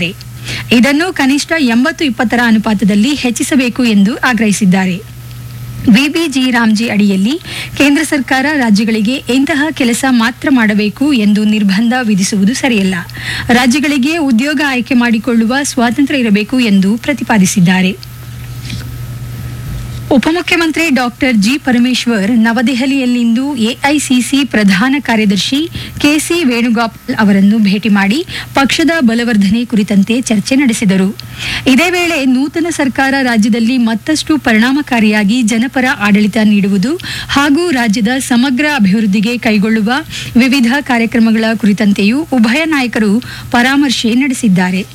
ನೀಡಿದ್ದಾರೆ ಇದನ್ನು ಕನಿಷ್ಠ ಎಂಬತ್ತು ಇಪ್ಪತ್ತರ ಅನುಪಾತದಲ್ಲಿ ಹೆಚ್ಚಿಸಬೇಕು ಎಂದು ಆಗ್ರಹಿಸಿದ್ದಾರೆ ಬಿಬಿಜಿ ರಾಮ್ಜಿ ಅಡಿಯಲ್ಲಿ ಕೇಂದ್ರ ಸರ್ಕಾರ ರಾಜ್ಯಗಳಿಗೆ ಇಂತಹ ಕೆಲಸ ಮಾತ್ರ ಮಾಡಬೇಕು ಎಂದು ನಿರ್ಬಂಧ ವಿಧಿಸುವುದು ಸರಿಯಲ್ಲ ರಾಜ್ಯಗಳಿಗೆ ಉದ್ಯೋಗ ಆಯ್ಕೆ ಮಾಡಿಕೊಳ್ಳುವ ಸ್ವಾತಂತ್ರ್ಯ ಇರಬೇಕು ಎಂದು ಪ್ರತಿಪಾದಿಸಿದ್ದಾರೆ ಉಪಮುಖ್ಯಮಂತ್ರಿ ಡಾಕ್ಟರ್ ಜಿ ಪರಮೇಶ್ವರ್ ನವದೆಹಲಿಯಲ್ಲಿಂದು ಎಐಸಿಸಿ ಪ್ರಧಾನ ಕಾರ್ಯದರ್ಶಿ ಕೆಸಿ ವೇಣುಗೋಪಾಲ್ ಅವರನ್ನು ಭೇಟಿ ಮಾಡಿ ಪಕ್ಷದ ಬಲವರ್ಧನೆ ಕುರಿತಂತೆ ಚರ್ಚೆ ನಡೆಸಿದರು ಇದೇ ವೇಳೆ ನೂತನ ಸರ್ಕಾರ ರಾಜ್ಯದಲ್ಲಿ ಮತ್ತಷ್ಟು ಪರಿಣಾಮಕಾರಿಯಾಗಿ ಜನಪರ ಆಡಳಿತ ನೀಡುವುದು ಹಾಗೂ ರಾಜ್ಯದ ಸಮಗ್ರ ಅಭಿವೃದ್ಧಿಗೆ ಕೈಗೊಳ್ಳುವ ವಿವಿಧ ಕಾರ್ಯಕ್ರಮಗಳ ಕುರಿತಂತೆಯೂ ಉಭಯ ನಾಯಕರು ಪರಾಮರ್ಶೆ ನಡೆಸಿದ್ದಾರೆ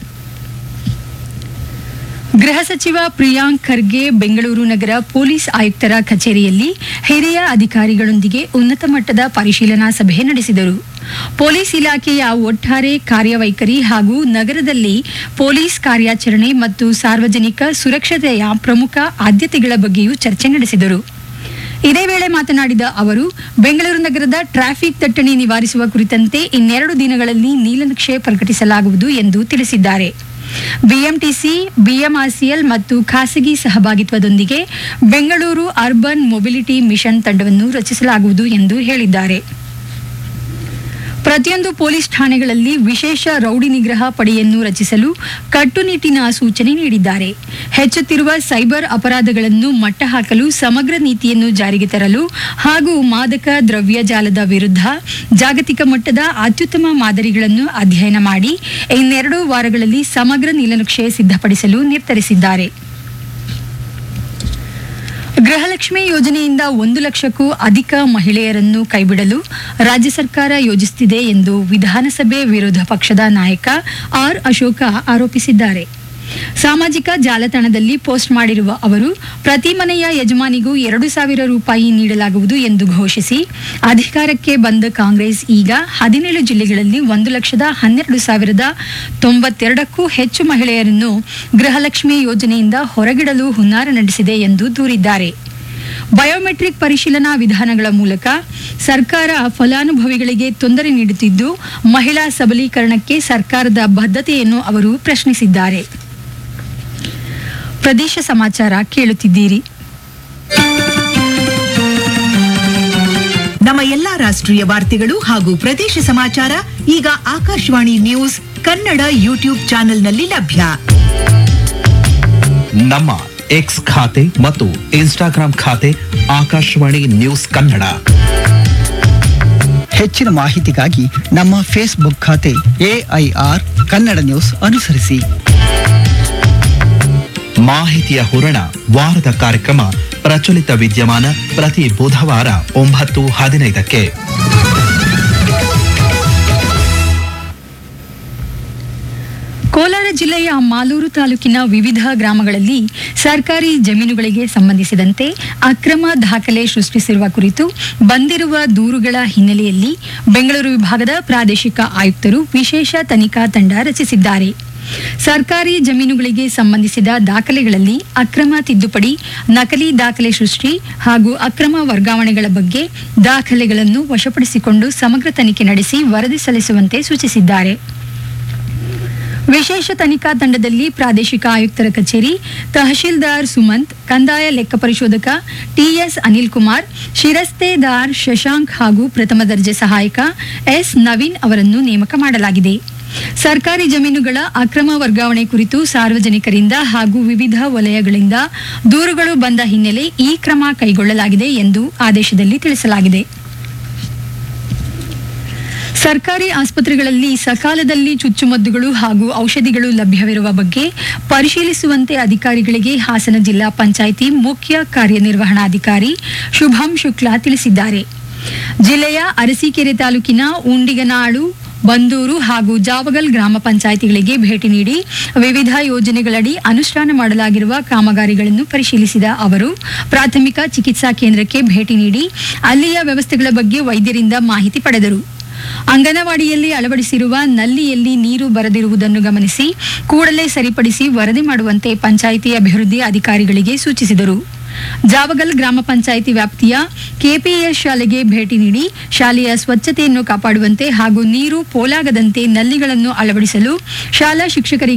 ಗೃಹ ಸಚಿವ ಪ್ರಿಯಾಂಕ್ ಖರ್ಗೆ ಬೆಂಗಳೂರು ನಗರ ಪೊಲೀಸ್ ಆಯುಕ್ತರ ಕಚೇರಿಯಲ್ಲಿ ಹಿರಿಯ ಅಧಿಕಾರಿಗಳೊಂದಿಗೆ ಉನ್ನತ ಮಟ್ಟದ ಪರಿಶೀಲನಾ ಸಭೆ ನಡೆಸಿದರು ಪೊಲೀಸ್ ಇಲಾಖೆಯ ಒಟ್ಟಾರೆ ಕಾರ್ಯವೈಖರಿ ಹಾಗೂ ನಗರದಲ್ಲಿ ಪೊಲೀಸ್ ಕಾರ್ಯಾಚರಣೆ ಮತ್ತು ಸಾರ್ವಜನಿಕ ಸುರಕ್ಷತೆಯ ಪ್ರಮುಖ ಆದ್ಯತೆಗಳ ಬಗ್ಗೆಯೂ ಚರ್ಚೆ ನಡೆಸಿದರು ಇದೇ ವೇಳೆ ಮಾತನಾಡಿದ ಅವರು ಬೆಂಗಳೂರು ನಗರದ ಟ್ರಾಫಿಕ್ ದಟ್ಟಣೆ ನಿವಾರಿಸುವ ಕುರಿತಂತೆ ಇನ್ನೆರಡು ದಿನಗಳಲ್ಲಿ ನೀಲನಕ್ಷೆ ಪ್ರಕಟಿಸಲಾಗುವುದು ಎಂದು ತಿಳಿಸಿದ್ದಾರೆ ಬಿಎಂಟಿಸಿ ಬಿಎಂಆರ್ಸಿಎಲ್ ಮತ್ತು ಖಾಸಗಿ ಸಹಭಾಗಿತ್ವದೊಂದಿಗೆ ಬೆಂಗಳೂರು ಅರ್ಬನ್ ಮೊಬಿಲಿಟಿ ಮಿಷನ್ ತಂಡವನ್ನು ರಚಿಸಲಾಗುವುದು ಎಂದು ಹೇಳಿದ್ದಾರೆ ಪ್ರತಿಯೊಂದು ಪೊಲೀಸ್ ಠಾಣೆಗಳಲ್ಲಿ ವಿಶೇಷ ರೌಡಿ ನಿಗ್ರಹ ಪಡೆಯನ್ನು ರಚಿಸಲು ಕಟ್ಟುನಿಟ್ಟಿನ ಸೂಚನೆ ನೀಡಿದ್ದಾರೆ ಹೆಚ್ಚುತ್ತಿರುವ ಸೈಬರ್ ಅಪರಾಧಗಳನ್ನು ಮಟ್ಟಹಾಕಲು ಸಮಗ್ರ ನೀತಿಯನ್ನು ಜಾರಿಗೆ ತರಲು ಹಾಗೂ ಮಾದಕ ದ್ರವ್ಯ ಜಾಲದ ವಿರುದ್ಧ ಜಾಗತಿಕ ಮಟ್ಟದ ಅತ್ಯುತ್ತಮ ಮಾದರಿಗಳನ್ನು ಅಧ್ಯಯನ ಮಾಡಿ ಇನ್ನೆರಡು ವಾರಗಳಲ್ಲಿ ಸಮಗ್ರ ನೀಲನಕ್ಷೆ ಸಿದ್ಧಪಡಿಸಲು ನಿರ್ಧರಿಸಿದ್ದಾರೆ ಗೃಹಲಕ್ಷ್ಮಿ ಯೋಜನೆಯಿಂದ ಒಂದು ಲಕ್ಷಕ್ಕೂ ಅಧಿಕ ಮಹಿಳೆಯರನ್ನು ಕೈಬಿಡಲು ರಾಜ್ಯ ಸರ್ಕಾರ ಯೋಜಿಸುತ್ತಿದೆ ಎಂದು ವಿಧಾನಸಭೆ ವಿರೋಧ ಪಕ್ಷದ ನಾಯಕ ಆರ್ ಅಶೋಕ ಆರೋಪಿಸಿದ್ದಾರೆ ಸಾಮಾಜಿಕ ಜಾಲತಾಣದಲ್ಲಿ ಪೋಸ್ಟ್ ಮಾಡಿರುವ ಅವರು ಪ್ರತಿ ಮನೆಯ ಯಜಮಾನಿಗೂ ಎರಡು ಸಾವಿರ ರೂಪಾಯಿ ನೀಡಲಾಗುವುದು ಎಂದು ಘೋಷಿಸಿ ಅಧಿಕಾರಕ್ಕೆ ಬಂದ ಕಾಂಗ್ರೆಸ್ ಈಗ ಹದಿನೇಳು ಜಿಲ್ಲೆಗಳಲ್ಲಿ ಒಂದು ಲಕ್ಷದ ಹನ್ನೆರಡು ಸಾವಿರದ ತೊಂಬತ್ತೆರಡಕ್ಕೂ ಹೆಚ್ಚು ಮಹಿಳೆಯರನ್ನು ಗೃಹಲಕ್ಷ್ಮಿ ಯೋಜನೆಯಿಂದ ಹೊರಗಿಡಲು ಹುನ್ನಾರ ನಡೆಸಿದೆ ಎಂದು ದೂರಿದ್ದಾರೆ ಬಯೋಮೆಟ್ರಿಕ್ ಪರಿಶೀಲನಾ ವಿಧಾನಗಳ ಮೂಲಕ ಸರ್ಕಾರ ಫಲಾನುಭವಿಗಳಿಗೆ ತೊಂದರೆ ನೀಡುತ್ತಿದ್ದು ಮಹಿಳಾ ಸಬಲೀಕರಣಕ್ಕೆ ಸರ್ಕಾರದ ಬದ್ಧತೆಯನ್ನು ಅವರು ಪ್ರಶ್ನಿಸಿದ್ದಾರೆ ಪ್ರದೇಶ ಸಮಾಚಾರ ಕೇಳುತ್ತಿದ್ದೀರಿ ನಮ್ಮ ಎಲ್ಲಾ ರಾಷ್ಟ್ರೀಯ ವಾರ್ತೆಗಳು ಹಾಗೂ ಪ್ರದೇಶ ಸಮಾಚಾರ ಈಗ ಆಕಾಶವಾಣಿ ನ್ಯೂಸ್ ಕನ್ನಡ ಯೂಟ್ಯೂಬ್ ಚಾನೆಲ್ನಲ್ಲಿ ಲಭ್ಯ ನಮ್ಮ ಎಕ್ಸ್ ಖಾತೆ ಮತ್ತು ಇನ್ಸ್ಟಾಗ್ರಾಂ ಖಾತೆ ಆಕಾಶವಾಣಿ ನ್ಯೂಸ್ ಕನ್ನಡ ಹೆಚ್ಚಿನ ಮಾಹಿತಿಗಾಗಿ ನಮ್ಮ ಫೇಸ್ಬುಕ್ ಖಾತೆ ಎಐಆರ್ ಕನ್ನಡ ನ್ಯೂಸ್ ಅನುಸರಿಸಿ ಮಾಹಿತಿಯ ಹೂರಣ ವಾರದ ಕಾರ್ಯಕ್ರಮ ಪ್ರಚಲಿತ ವಿದ್ಯಮಾನ ಪ್ರತಿ ಬುಧವಾರ ಒಂಬತ್ತು ಹದಿನೈದಕ್ಕೆ ಕೋಲಾರ ಜಿಲ್ಲೆಯ ಮಾಲೂರು ತಾಲೂಕಿನ ವಿವಿಧ ಗ್ರಾಮಗಳಲ್ಲಿ ಸರ್ಕಾರಿ ಜಮೀನುಗಳಿಗೆ ಸಂಬಂಧಿಸಿದಂತೆ ಅಕ್ರಮ ದಾಖಲೆ ಸೃಷ್ಟಿಸಿರುವ ಕುರಿತು ಬಂದಿರುವ ದೂರುಗಳ ಹಿನ್ನೆಲೆಯಲ್ಲಿ ಬೆಂಗಳೂರು ವಿಭಾಗದ ಪ್ರಾದೇಶಿಕ ಆಯುಕ್ತರು ವಿಶೇಷ ತನಿಖಾ ತಂಡ ರಚಿಸಿದ್ದಾರೆ ಸರ್ಕಾರಿ ಜಮೀನುಗಳಿಗೆ ಸಂಬಂಧಿಸಿದ ದಾಖಲೆಗಳಲ್ಲಿ ಅಕ್ರಮ ತಿದ್ದುಪಡಿ ನಕಲಿ ದಾಖಲೆ ಸೃಷ್ಟಿ ಹಾಗೂ ಅಕ್ರಮ ವರ್ಗಾವಣೆಗಳ ಬಗ್ಗೆ ದಾಖಲೆಗಳನ್ನು ವಶಪಡಿಸಿಕೊಂಡು ಸಮಗ್ರ ತನಿಖೆ ನಡೆಸಿ ವರದಿ ಸಲ್ಲಿಸುವಂತೆ ಸೂಚಿಸಿದ್ದಾರೆ ವಿಶೇಷ ತನಿಖಾ ತಂಡದಲ್ಲಿ ಪ್ರಾದೇಶಿಕ ಆಯುಕ್ತರ ಕಚೇರಿ ತಹಶೀಲ್ದಾರ್ ಸುಮಂತ್ ಕಂದಾಯ ಲೆಕ್ಕ ಪರಿಶೋಧಕ ಟಿಎಸ್ ಅನಿಲ್ ಕುಮಾರ್ ಶಿರಸ್ತೇದಾರ್ ಶಶಾಂಕ್ ಹಾಗೂ ಪ್ರಥಮ ದರ್ಜೆ ಸಹಾಯಕ ಎಸ್ ನವೀನ್ ಅವರನ್ನು ನೇಮಕ ಮಾಡಲಾಗಿದೆ ಸರ್ಕಾರಿ ಜಮೀನುಗಳ ಅಕ್ರಮ ವರ್ಗಾವಣೆ ಕುರಿತು ಸಾರ್ವಜನಿಕರಿಂದ ಹಾಗೂ ವಿವಿಧ ವಲಯಗಳಿಂದ ದೂರುಗಳು ಬಂದ ಹಿನ್ನೆಲೆ ಈ ಕ್ರಮ ಕೈಗೊಳ್ಳಲಾಗಿದೆ ಎಂದು ಆದೇಶದಲ್ಲಿ ತಿಳಿಸಲಾಗಿದೆ ಸರ್ಕಾರಿ ಆಸ್ಪತ್ರೆಗಳಲ್ಲಿ ಸಕಾಲದಲ್ಲಿ ಚುಚ್ಚುಮದ್ದುಗಳು ಹಾಗೂ ಔಷಧಿಗಳು ಲಭ್ಯವಿರುವ ಬಗ್ಗೆ ಪರಿಶೀಲಿಸುವಂತೆ ಅಧಿಕಾರಿಗಳಿಗೆ ಹಾಸನ ಜಿಲ್ಲಾ ಪಂಚಾಯಿತಿ ಮುಖ್ಯ ಕಾರ್ಯನಿರ್ವಹಣಾಧಿಕಾರಿ ಶುಭಂ ಶುಕ್ಲಾ ತಿಳಿಸಿದ್ದಾರೆ ಜಿಲ್ಲೆಯ ಅರಸೀಕೆರೆ ತಾಲೂಕಿನ ಉಂಡಿಗನಾಳು ಬಂದೂರು ಹಾಗೂ ಜಾವಗಲ್ ಗ್ರಾಮ ಪಂಚಾಯಿತಿಗಳಿಗೆ ಭೇಟಿ ನೀಡಿ ವಿವಿಧ ಯೋಜನೆಗಳಡಿ ಅನುಷ್ಠಾನ ಮಾಡಲಾಗಿರುವ ಕಾಮಗಾರಿಗಳನ್ನು ಪರಿಶೀಲಿಸಿದ ಅವರು ಪ್ರಾಥಮಿಕ ಚಿಕಿತ್ಸಾ ಕೇಂದ್ರಕ್ಕೆ ಭೇಟಿ ನೀಡಿ ಅಲ್ಲಿಯ ವ್ಯವಸ್ಥೆಗಳ ಬಗ್ಗೆ ವೈದ್ಯರಿಂದ ಮಾಹಿತಿ ಪಡೆದರು ಅಂಗನವಾಡಿಯಲ್ಲಿ ಅಳವಡಿಸಿರುವ ನಲ್ಲಿಯಲ್ಲಿ ನೀರು ಬರದಿರುವುದನ್ನು ಗಮನಿಸಿ ಕೂಡಲೇ ಸರಿಪಡಿಸಿ ವರದಿ ಮಾಡುವಂತೆ ಪಂಚಾಯಿತಿ ಅಭಿವೃದ್ಧಿ ಅಧಿಕಾರಿಗಳಿಗೆ ಸೂಚಿಸಿದರು ಜಾವಗಲ್ ಗ್ರಾಮ ಪಂಚಾಯಿತಿ ವ್ಯಾಪ್ತಿಯ ಕೆಪಿಎಸ್ ಶಾಲೆಗೆ ಭೇಟಿ ನೀಡಿ ಶಾಲೆಯ ಸ್ವಚ್ಛತೆಯನ್ನು ಕಾಪಾಡುವಂತೆ ಹಾಗೂ ನೀರು ಪೋಲಾಗದಂತೆ ನಲ್ಲಿಗಳನ್ನು ಅಳವಡಿಸಲು ಶಾಲಾ ಶಿಕ್ಷಕರಿಗೆ